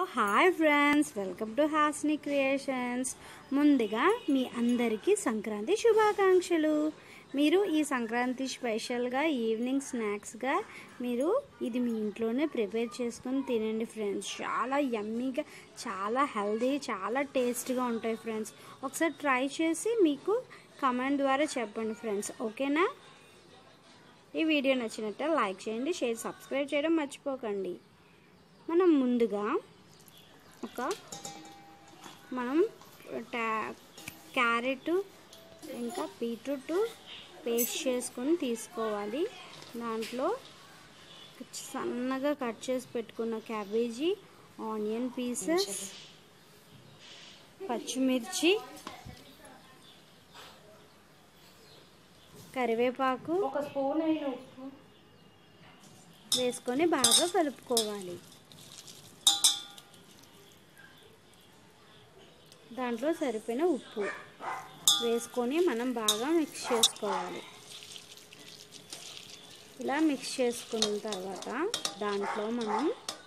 hi friends welcome to Hasni creations ముందుగా మీ అందరికీ సంక్రాంతి శుభాకాంక్షలు మీరు ఈ సంక్రాంతి స్పెషల్గా ఈవినింగ్ స్నాక్స్గా మీరు ఇది మీ ఇంట్లోనే ప్రిపేర్ చేసుకొని తినండి ఫ్రెండ్స్ చాలా యమ్మీగా చాలా హెల్దీ చాలా టేస్ట్గా ఉంటాయి ఫ్రెండ్స్ ఒకసారి ట్రై చేసి మీకు కమెంట్ ద్వారా చెప్పండి ఫ్రెండ్స్ ఓకేనా ఈ వీడియో నచ్చినట్టే లైక్ చేయండి షేర్ సబ్స్క్రైబ్ చేయడం మర్చిపోకండి మనం ముందుగా ఒక మనం టా క్యారెట్ ఇంకా బీట్రూట్ పేస్ట్ చేసుకొని తీసుకోవాలి దాంట్లో సన్నగా కట్ చేసి పెట్టుకున్న క్యాబేజీ ఆనియన్ పీసెస్ పచ్చిమిర్చి కరివేపాకు ఒక స్పూన్ అయిన ఉప్పు వేసుకొని బాగా కలుపుకోవాలి దాంట్లో సరిపోయిన ఉప్పు వేసుకొని మనం బాగా మిక్స్ చేసుకోవాలి ఇలా మిక్స్ చేసుకున్న తర్వాత దాంట్లో మనం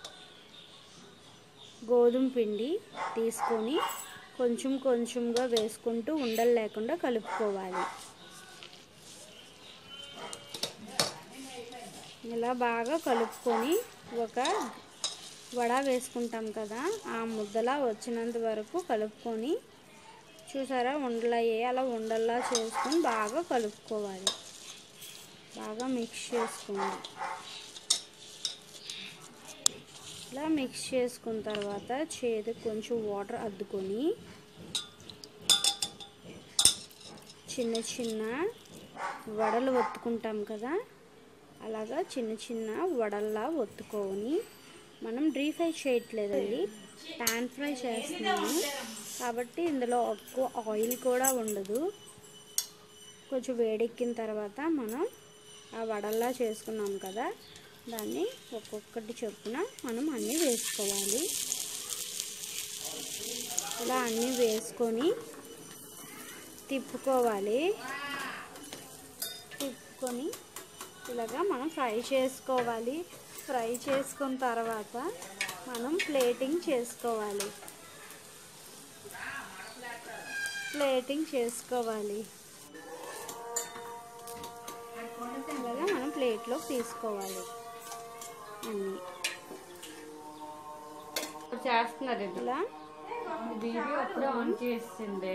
గోధుమ పిండి తీసుకొని కొంచెం కొంచెంగా వేసుకుంటూ ఉండలు లేకుండా కలుపుకోవాలి ఇలా బాగా కలుపుకొని ఒక వడ వేసుకుంటాం కదా ఆ ముద్దలా వచ్చినంత వరకు కలుపుకొని చూసారా ఉండలయ్యే అలా ఉండల్లా చేసుకొని బాగా కలుపుకోవాలి బాగా మిక్స్ చేసుకోండి ఇలా మిక్స్ చేసుకున్న తర్వాత చేతికి కొంచెం వాటర్ అద్దుకొని చిన్న చిన్న వడలు ఒత్తుకుంటాం కదా అలాగా చిన్న చిన్న వడల్లా ఒత్తుకొని మనం డీ ఫ్రై చేయట్లేదండి ప్యాన్ ఫ్రై చేస్తున్నాము కాబట్టి ఇందులో ఎక్కువ ఆయిల్ కూడా ఉండదు కొంచెం వేడెక్కిన తర్వాత మనం ఆ వడల్లా చేసుకున్నాం కదా దాన్ని ఒక్కొక్కటి చొప్పున మనం అన్నీ వేసుకోవాలి ఇలా అన్నీ వేసుకొని తిప్పుకోవాలి తిప్పుకొని ఇలాగా మనం ఫ్రై చేసుకోవాలి ఫ్రై చేసుకున్న తర్వాత మనం ప్లేటింగ్ చేసుకోవాలి ప్లేటింగ్ చేసుకోవాలి ఇలాగా మనం ప్లేట్లో తీసుకోవాలి అన్నీ ఇప్పుడు చేస్తున్నారు ఇది ఇలా వీడియో అప్పుడే ఆన్ చేసిండే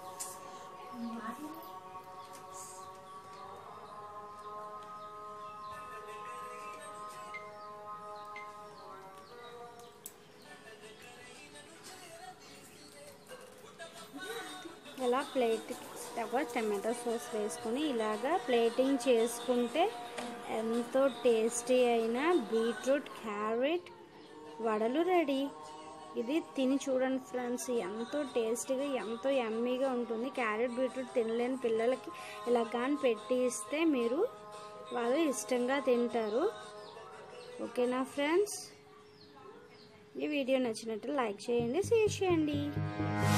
ఇలా ప్లేట్ ఒక టమాటో సాస్ వేసుకొని ఇలాగా ప్లేటింగ్ చేసుకుంటే ఎంతో టేస్టీ అయిన బీట్రూట్ క్యారెట్ వడలు రెడీ ఇది తిని చూడండి ఫ్రెండ్స్ ఎంతో టేస్టీగా ఎంతో యమ్మీగా ఉంటుంది క్యారెట్ బీట్రూట్ తినలేని పిల్లలకి ఇలా కానీ పెట్టి ఇస్తే మీరు వాళ్ళు ఇష్టంగా తింటారు ఓకేనా ఫ్రెండ్స్ ఈ వీడియో నచ్చినట్టు లైక్ చేయండి షేర్ చేయండి